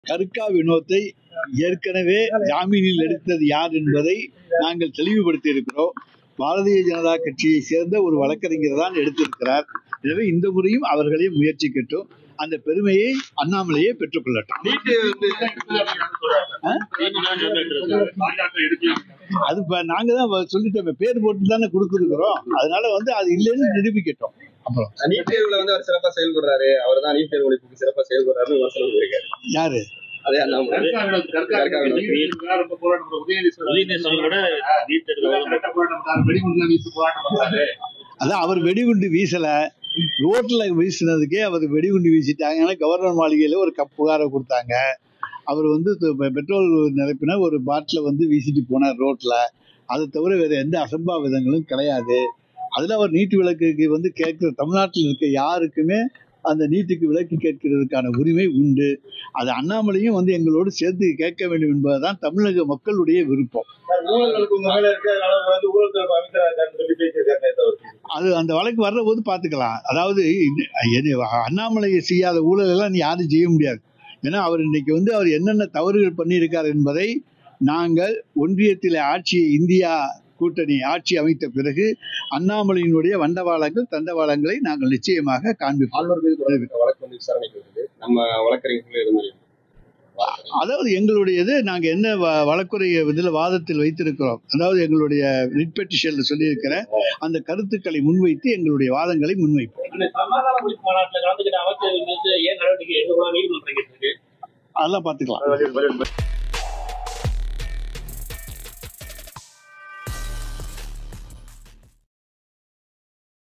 கருக்கா வினோத்தை ஏற்கனவே ஜாமீனில் எடுத்தது யார் என்பதை நாங்கள் தெளிவுபடுத்தி இருக்கிறோம் பாரதிய ஜனதா கட்சியை சேர்ந்த ஒரு வழக்கறிஞர் தான் எடுத்திருக்கிறார் எனவே இந்த முறையும் அவர்களே முயற்சிக்கட்டும் அந்த பெருமையை அண்ணாமலையே பெற்றுக்கொள்ளட்டும் நீட்டு வந்து அது இப்ப நாங்க தான் சொல்லிட்டோம் பேர் போட்டு தானே கொடுத்துருக்குறோம் அதனால வந்து அது இல்லைன்னு நிரூபிக்கட்டும் அப்புறம் நீட் தேர்வுல வந்து அவர் சிறப்பா செயல்படுறாரு அவர் தான் நீட் தேர்வு ஒழிப்புக்கு சிறப்பா செயல்படுறாருன்னு விமர்சனம் இருக்காரு யாரு அதே அண்ணாமலை உதயநிதியோட நீட் தேர்வு அதான் அவர் வெடிகுண்டு வீசல ரோட்ல வீசினதுக்கே அவர் வெடிகுண்டு வீசிட்டாங்க கவர்னர் மாளிகையில ஒரு கப் புகாரை கொடுத்தாங்க அவர் வந்து து- பெ- பெட்ரோல் நிரப்பின ஒரு பாட்டில வந்து வீசிட்டு போனார் ரோட்ல அதை தவிர வேற எந்த அசம்பாவிதங்களும் கிடையாது அதுல அவர் நீட்டு விளக்குக்கு வந்து கேட்கிற தமிழ்நாட்டில் இருக்க யாருக்குமே அந்த நீட்டுக்கு விலக்கு கேட்கிறதுக்கான உரிமை உண்டு அது அண்ணாமலையும் வந்து எங்களோடு சேர்த்து கேட்க வேண்டும் என்பதுதான் தமிழக மக்களுடைய விருப்பம் ஊழல்களுக்கு மேல இருக்கு அதனால வந்து ஊழல் தடுப்பு அமைச்சரா இருக்காருன்னு சொல்லி பேசியிருக்காரு நேத்து அவர். அது அந்த வழக்கு வர்ற போது பார்த்துக்கலாம் அதாவது இது- எது அண்ணாமலை செய்யாத ஊழல் எல்லாம் நீ யாரும் செய்ய முடியாது ஏன்னா அவர் இன்னைக்கு வந்து அவர் என்னென்ன தவறுகள் பண்ணியிருக்கார் என்பதை நாங்கள் ஒன்றியத்தில் ஆட்சி இந்தியா கூட்டணி ஆட்சி அமைத்த பிறகு அண்ணாமலையினுடைய வண்டவாளங்கள் தண்டவாளங்களை நாங்கள் நிச்சயமாக காண்பிப்போம் ஆளுநர் மீது தொடர்பு வழக்கு வந்து விசாரணைக்கு வருது நம்ம வழக்கறிஞர்கள் இது மாதிரி அதாவது எங்களுடையது நாங்கள் என்ன வ- வழக்குரைய இதில் வாதத்தில் வைத்திருக்கிறோம் அதாவது எங்களுடைய ரிட் பெட்டிஷனில் சொல்லியிருக்கிற அந்த கருத்துக்களை முன்வைத்து எங்களுடைய வாதங்களை முன்வைப்போம் இந்த சமாதான ஒழிப்பு மாநாட்டில் கலந்துக்கிட்ட அமைச்சர் மீது ஏன் நடவடிக்கை எடுக்கக்கூடாது நீதிமன்றம் கேட்டிருக்கு அதெல்லாம் பார்த்துக்கலாம்